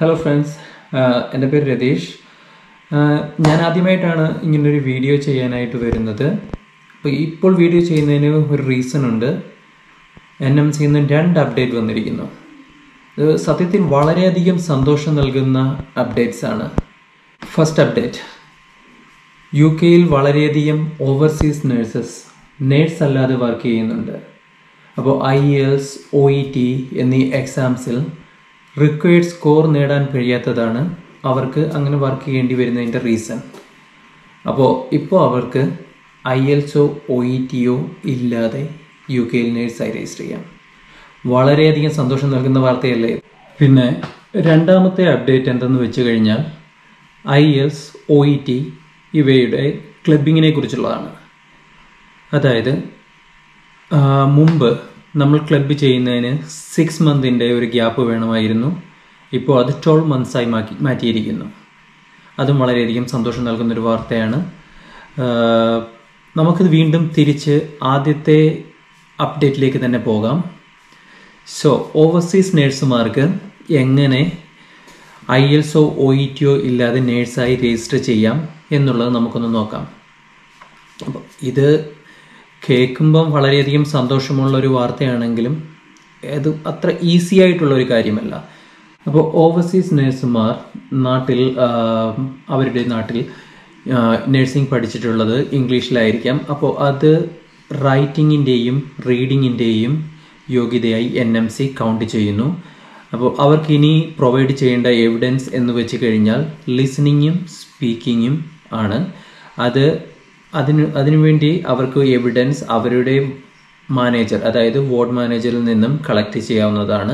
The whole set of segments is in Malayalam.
ഹലോ ഫ്രണ്ട്സ് എൻ്റെ പേര് രതീഷ് ആഹ് ഞാൻ ആദ്യമായിട്ടാണ് ഇങ്ങനൊരു വീഡിയോ ചെയ്യാനായിട്ട് വരുന്നത് അപ്പോൾ ഇപ്പോൾ വീഡിയോ ചെയ്യുന്നതിന് ഒരു റീസൺ ഉണ്ട് എൻ എം സിയിൽ നിന്ന് രണ്ട് അപ്ഡേറ്റ് വന്നിരിക്കുന്നു ഇത് സത്യത്തിൽ വളരെയധികം സന്തോഷം നൽകുന്ന അപ്ഡേറ്റ്സ് ആണ് ഫസ്റ്റ് അപ്ഡേറ്റ് യു കെയിൽ വളരെയധികം ഓവർസീസ് നഴ്സസ് നേഴ്സ് അല്ലാതെ വർക്ക് ചെയ്യുന്നുണ്ട് അപ്പോൾ IELTS O E T എന്നീ എക്സാംസിൽ റിക്വയർഡ് സ്കോർ നേടാൻ കഴിയാത്തതാണ് അവർക്ക് അങ്ങനെ വർക്ക് ചെയ്യേണ്ടി വരുന്നതിൻ്റെ റീസൺ അപ്പോൾ ഇപ്പോൾ അവർക്ക് ഐ എൽസോ ഒ ഇ ടിയോ ഇല്ലാതെ യു കെയിൽ നേഴ്സായി രജിസ്റ്റർ ചെയ്യാം വളരെയധികം സന്തോഷം നൽകുന്ന വാർത്തയല്ലേ പിന്നെ രണ്ടാമത്തെ അപ്ഡേറ്റ് എന്തെന്ന് വെച്ച് കഴിഞ്ഞാൽ IELTS O E T ഇവയുടെ ക്ലബിങ്ങിനെ കുറിച്ചുള്ളതാണ് അതായത് ആ, മുമ്പ് നമ്മൾ ക്ലബ്ബ് ചെയ്യുന്നതിന് സിക്സ് മന്തിൻ്റെ ഒരു ഗ്യാപ്പ് വേണമായിരുന്നു ഇപ്പോൾ അത് ട്വൽവ് മന്ത്സായി മാറ്റി മാറ്റിയിരിക്കുന്നു അതും വളരെയധികം സന്തോഷം നൽകുന്നൊരു വാർത്തയാണ് ആ, നമുക്കിത് വീണ്ടും തിരിച്ച് ആദ്യത്തെ അപ്ഡേറ്റിലേക്ക് തന്നെ പോകാം സോ ഓവർസീസ് നേഴ്സുമാർക്ക് എങ്ങനെ ഐ എൽസോ ഒ ഇ ടിയോ ഇല്ലാതെ നേഴ്സായി രജിസ്റ്റർ ചെയ്യാം എന്നുള്ളത് നമുക്കൊന്ന് നോക്കാം അപ്പോൾ ഇത് കേൾക്കുമ്പം വളരെയധികം സന്തോഷമുള്ള ഒരു വാർത്തയാണെങ്കിലും അത് അത്ര ഈസി ആയിട്ടുള്ള ഒരു കാര്യമല്ല അപ്പോൾ ഓവർസീസ് നഴ്സുമാർ നാട്ടിൽ ആ, അവരുടെ നാട്ടിൽ നഴ്സിംഗ് പഠിച്ചിട്ടുള്ളത് ഇംഗ്ലീഷിലായിരിക്കാം അപ്പോൾ അത് റൈറ്റിങ്ങിൻ്റെയും റീഡിങ്ങിൻ്റെയും യോഗ്യതയായി എൻ എം സി കൗണ്ട് ചെയ്യുന്നു അപ്പോൾ അവർക്ക് ഇനി പ്രൊവൈഡ് ചെയ്യേണ്ട എവിഡൻസ് എന്ന് വെച്ച് കഴിഞ്ഞാൽ ലിസണിങ്ങും സ്പീക്കിങ്ങും ആണ് അത് അതിന് അതിനുവേണ്ടി അവർക്ക് എവിഡൻസ് അവരുടെ മാനേജർ അതായത് വാർഡ് മാനേജറിൽ നിന്നും കളക്ട് ചെയ്യാവുന്നതാണ്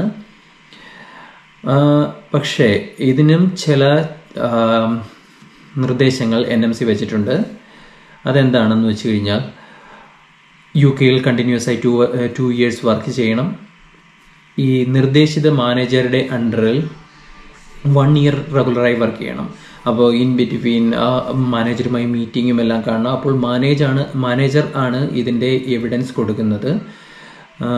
ആ, പക്ഷേ ഇതിനും ചില ആ, നിർദ്ദേശങ്ങൾ എൻ എം സി വെച്ചിട്ടുണ്ട് അതെന്താണെന്ന് വെച്ച് കഴിഞ്ഞാൽ യു കെയിൽ കണ്ടിന്യൂസ് ആയി ടു ടു ഇയേഴ്സ് വർക്ക് ചെയ്യണം ഈ നിർദ്ദേശിത മാനേജറുടെ അണ്ടറിൽ വൺ ഇയർ റെഗുലറായി വർക്ക് ചെയ്യണം അപ്പോൾ ഇൻ ബിറ്റ്വീൻ മാനേജറുമായി മീറ്റിങ്ങും എല്ലാം കാണണം അപ്പോൾ മാനേജാണ് മാനേജർ ആണ് ഇതിൻ്റെ എവിഡൻസ് കൊടുക്കുന്നത് ആ,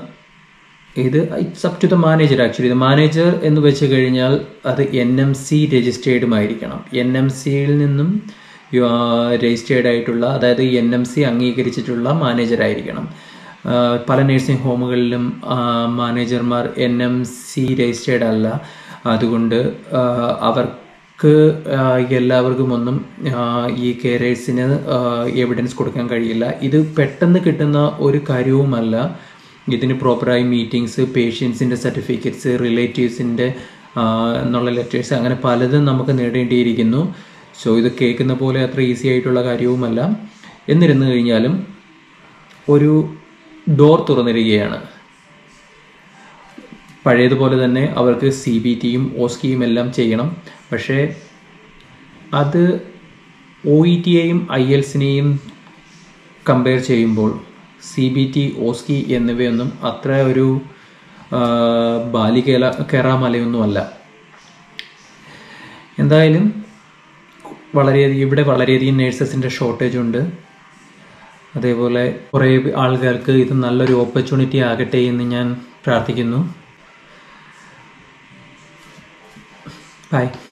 ഇത് it's up to the manager actually ഇത് മാനേജർ എന്ന് വെച്ച് കഴിഞ്ഞാൽ അത് എൻ എം സി രജിസ്റ്റേർഡുമായിരിക്കണം എൻ എം സിയിൽ നിന്നും രജിസ്റ്റേർഡ് ആയിട്ടുള്ള അതായത് എൻ എം സി അംഗീകരിച്ചിട്ടുള്ള മാനേജർ ആയിരിക്കണം ആ, പല നഴ്സിംഗ് ഹോമുകളിലും ആ, മാനേജർമാർ എൻ എം സി രജിസ്റ്റേർഡ് അല്ല അതുകൊണ്ട് ആ, അവർക്ക് ആ, എല്ലാവർക്കും ഒന്നും ആ, ഈ കെയറേഴ്സിന് എവിഡൻസ് കൊടുക്കാൻ കഴിയില്ല ഇത് പെട്ടെന്ന് കിട്ടുന്ന ഒരു കാര്യവുമല്ല ഇതിന് പ്രോപ്പറായി മീറ്റിങ്സ് പേഷ്യൻസിൻ്റെ സർട്ടിഫിക്കറ്റ്സ് റിലേറ്റീവ്സിൻ്റെ എന്നുള്ള ലെറ്റേഴ്സ് അങ്ങനെ പലതും നമുക്ക് നേടേണ്ടിയിരിക്കുന്നു സോ ഇത് കേൾക്കുന്ന പോലെ അത്ര ഈസി ആയിട്ടുള്ള കാര്യവുമല്ല എന്നിരുന്നു കഴിഞ്ഞാലും ഒരു ഡോർ തുറന്നിരിക്കുകയാണ് പഴയതുപോലെ തന്നെ അവർക്ക് സി ബി ടിയും ഓസ്കിയും എല്ലാം ചെയ്യണം പക്ഷേ അത് ഒ ഇ ടിയെയും ഐ എൽസിനെയും കമ്പയർ ചെയ്യുമ്പോൾ സി ബി ടി ഓസ്കി എന്നിവയൊന്നും അത്ര ഒരു ആ, ബാലികേല കേറാമലയൊന്നുമല്ല എന്തായാലും വളരെയധികം ഇവിടെ വളരെയധികം നേഴ്സസിൻ്റെ ഷോർട്ടേജ് ഉണ്ട് അതേപോലെ കുറേ ആൾക്കാർക്ക് ഇത് നല്ലൊരു ഓപ്പർച്യൂണിറ്റി ആകട്ടെ എന്ന് ഞാൻ പ്രാർത്ഥിക്കുന്നു ബൈ